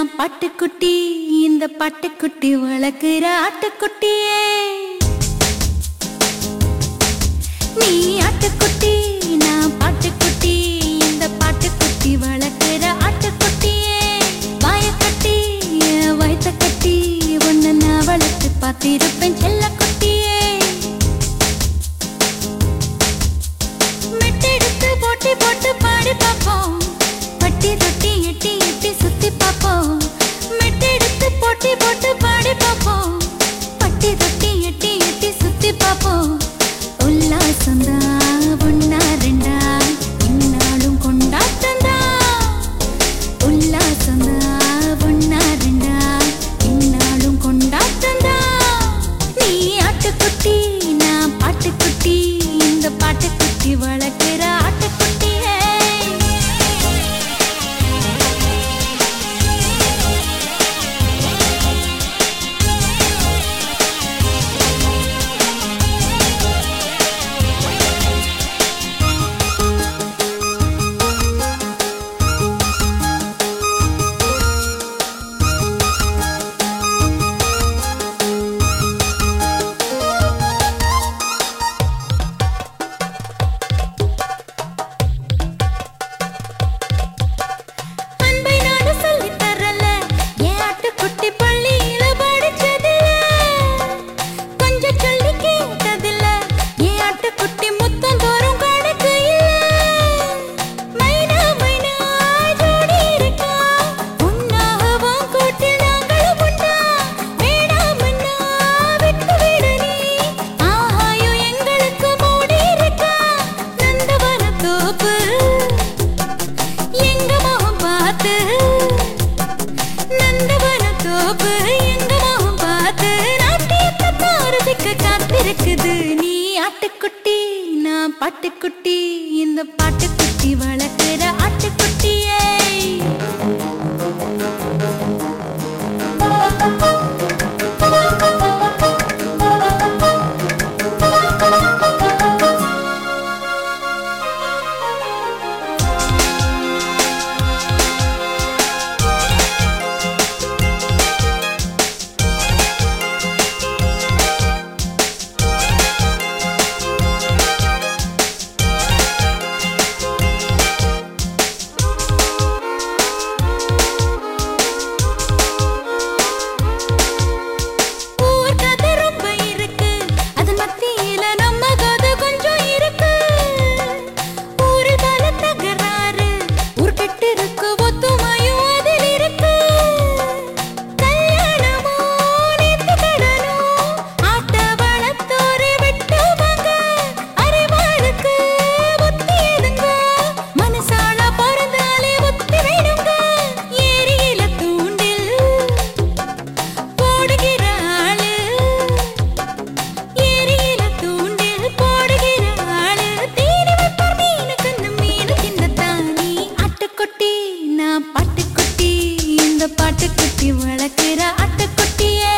நான் பாட்டுக்குட்டி இந்த பாட்டுக்குட்டி வளர்க்குற ஆட்டுக்குட்டியே நீ ஆட்டுக்குட்டி நான் பாட்டுக்குட்டி இந்த பாட்டுக்குட்டி வளர்க்குற ஆட்டுக்குட்டியே வாய கட்டி வயத்த கட்டி உன்னை நான் வளர்த்து பார்த்திருப்பேன் செல்ல குட்டியே மெட்டெடுத்து போட்டி போட்டு பாடி பார்ப்போம் பட்டி தொட்டி எட்டி எட்டி சுத்தி பார்ப்போம் மெட்டெடுத்து போட்டி போட்டு பாடி பார்ப்போம் பட்டி தொட்டி எட்டி எட்டி சுத்தி பார்ப்போம் உல்லாசந்தா ஒன்னா ரெண்டா இந்நாளும் கொண்டாட்டந்தா உல்லாசந்தா ஒன்னா ரெண்டா இந்நாளும் கொண்டாட்டந்தா நீ ஆட்டுக்குட்டி நான் பாட்டுக்குட்டி இந்த பாட்டுக்குட்டி வளர்க்கிற ஆட்டுக்குட்டியே அன்பை நானும் சொல்லித் தரல என் ஆட்டுக்குட்டி பள்ளியில படிச்சதில்ல கொஞ்சம் சொல்லி கேட்டதில்ல என் ஆட்டுக்குட்டி முத்தம் தோறும் கணக்கு இல்ல மைனா மைனா ஜோடி இருக்கா உன்னாக உன் கூட்டில் நாங்களும் உண்டா வேணாமன்னா விட்டு விடு நீ ஆகாயம் எங்களுக்கு மூடி இருக்கா நந்தவன தோப்பு எங்க முகம் பார்த்து நந்தவன தோப்பு எங்க முகம் பார்த்து நாட்டியத்தை பாரதிக்க காத்திருக்குது நீ ஆட்டுக்குட்டி நான் பாட்டுக்குட்டி இந்த பாட்டுக்குட்டி வளர்க்கிற ஆட்டுக்குட்டியே ஊர் கதை ரொம்ப இருக்கு அதன் மத்தியில நம்ம கதை கொஞ்சம் இருக்கு ஊரில் பல தகராறு ஊர் கெட்டு இருக்கு ஒத்துமையும் அதில் இருக்கு கல்யாணமோ நேர்த்தி கடனோ ஆட்ட வளர்த்தோரு வெட்டுவாங்க அறிவாளுக்கு புத்தி எதுங்க மனசால பிறந்தாலே புத்தி வேணுங்க ஏரியில தூண்டில் போடுகிற ஆளு ஏரியில தூண்டில் போடுகிற ஆளு தீனி வைப்பார் மீனுக்கு அந்த மீனு தின்னத்தான் நீ ஆட்டுக்குட்டி நான் பாட்டுக்குட்டி இந்த பாட்டுக்குட்டி வளர்க்கிற ஆட்டுக்குட்டியே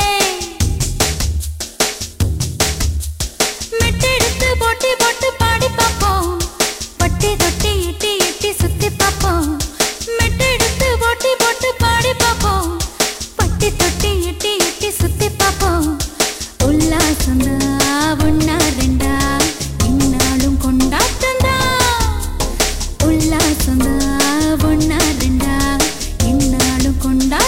மெட்டெடுத்து போட்டி போட்டு பாடி பார்ப்போம் பட்டி தொட்டி எட்டி எட்டி சுத்தி பார்ப்போம் மெட்டெடுத்து போட்டி போட்டு பாடி பார்ப்போம் பட்டி தொட்டி எட்டி எட்டி சுத்தி பார்ப்போம் உல்லாசந்தா ஒன்னா ரெண்டா இந்நாளும் கொண்டாட்டந்தா உல்லாசந்தா ஒன்னா ரெண்டா இந்நாளும் கொண்டா